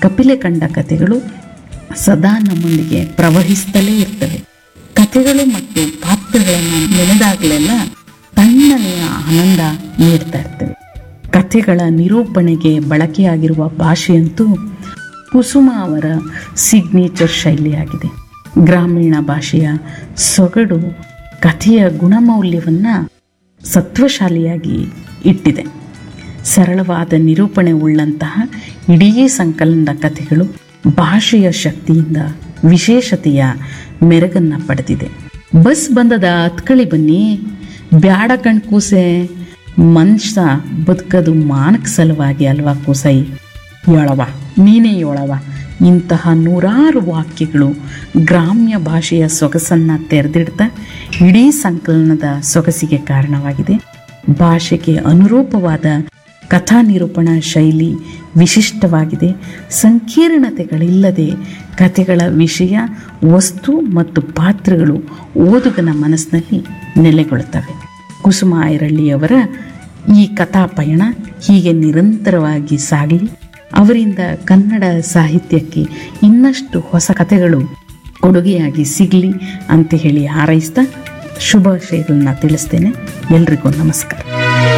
ಕಪಿಲೆ ಕಂಡ ಕಥೆಗಳು ಸದಾ ನಮ್ಮೊಂದಿಗೆ ಪ್ರವಹಿಸ್ತಲೇ ಇರ್ತವೆ ಕಥೆಗಳು ಮತ್ತು ಪಾತ್ರಗಳನ್ನು ನೆನೆದಾಗಲೆಲ್ಲ ತಣ್ಣನೆಯ ಆನಂದ ನೀಡ್ತಾ ಇರ್ತವೆ ಕಥೆಗಳ ನಿರೂಪಣೆಗೆ ಬಳಕೆಯಾಗಿರುವ ಭಾಷೆಯಂತೂ ಕುಸುಮ ಅವರ ಸಿಗ್ನೇಚರ್ ಶೈಲಿಯಾಗಿದೆ ಗ್ರಾಮೀಣ ಭಾಷೆಯ ಸೊಗಡು ಕಥೆಯ ಗುಣಮೌಲ್ಯವನ್ನು ಸತ್ವಶಾಲಿಯಾಗಿ ಇಟ್ಟಿದೆ ಸರಳವಾದ ನಿರೂಪಣೆ ಉಳ್ಳಂತಹ ಇಡೀ ಸಂಕಲನದ ಕಥೆಗಳು ಭಾಷೆಯ ಶಕ್ತಿಯಿಂದ ವಿಶೇಷತೆಯ ಮೆರಗನ್ನು ಪಡೆದಿದೆ ಬಸ್ ಬಂದದ ಹತ್ಕಳಿ ಬನ್ನಿ ಬ್ಯಾಡ ಕಣ್ ಕೂಸೆ ಮನುಷ್ಯ ಬದುಕದು ಮಾನಕ ಸಲುವಾಗಿ ಅಲ್ವಾ ಕೂಸೈ ಯೋಳವ ನೀನೇ ಯೋಳವ ಇಂತಹ ನೂರಾರು ವಾಕ್ಯಗಳು ಗ್ರಾಮ್ಯ ಭಾಷೆಯ ಸೊಗಸನ್ನು ತೆರೆದಿಡ್ತಾ ಇಡೀ ಸಂಕಲನದ ಸೊಗಸಿಗೆ ಕಾರಣವಾಗಿದೆ ಭಾಷೆಗೆ ಅನುರೂಪವಾದ ಕಥಾ ನಿರೂಪಣಾ ಶೈಲಿ ವಿಶಿಷ್ಟವಾಗಿದೆ ಸಂಕೀರ್ಣತೆಗಳಿಲ್ಲದೆ ಕಥೆಗಳ ವಿಷಯ ವಸ್ತು ಮತ್ತು ಪಾತ್ರಗಳು ಓದುಗನ ಮನಸ್ಸಿನಲ್ಲಿ ನೆಲೆಗೊಳ್ಳುತ್ತವೆ ಕುಸುಮ ಐರಳ್ಳಿಯವರ ಈ ಕಥಾ ಪಯಣ ಹೀಗೆ ನಿರಂತರವಾಗಿ ಸಾಗಲಿ ಅವರಿಂದ ಕನ್ನಡ ಸಾಹಿತ್ಯಕ್ಕೆ ಇನ್ನಷ್ಟು ಹೊಸ ಕಥೆಗಳು ಕೊಡುಗೆಯಾಗಿ ಸಿಗಲಿ ಅಂತ ಹೇಳಿ ಹಾರೈಸ್ತಾ ಶುಭಾಶಯಗಳನ್ನ ತಿಳಿಸ್ತೇನೆ ಎಲ್ರಿಗೂ ನಮಸ್ಕಾರ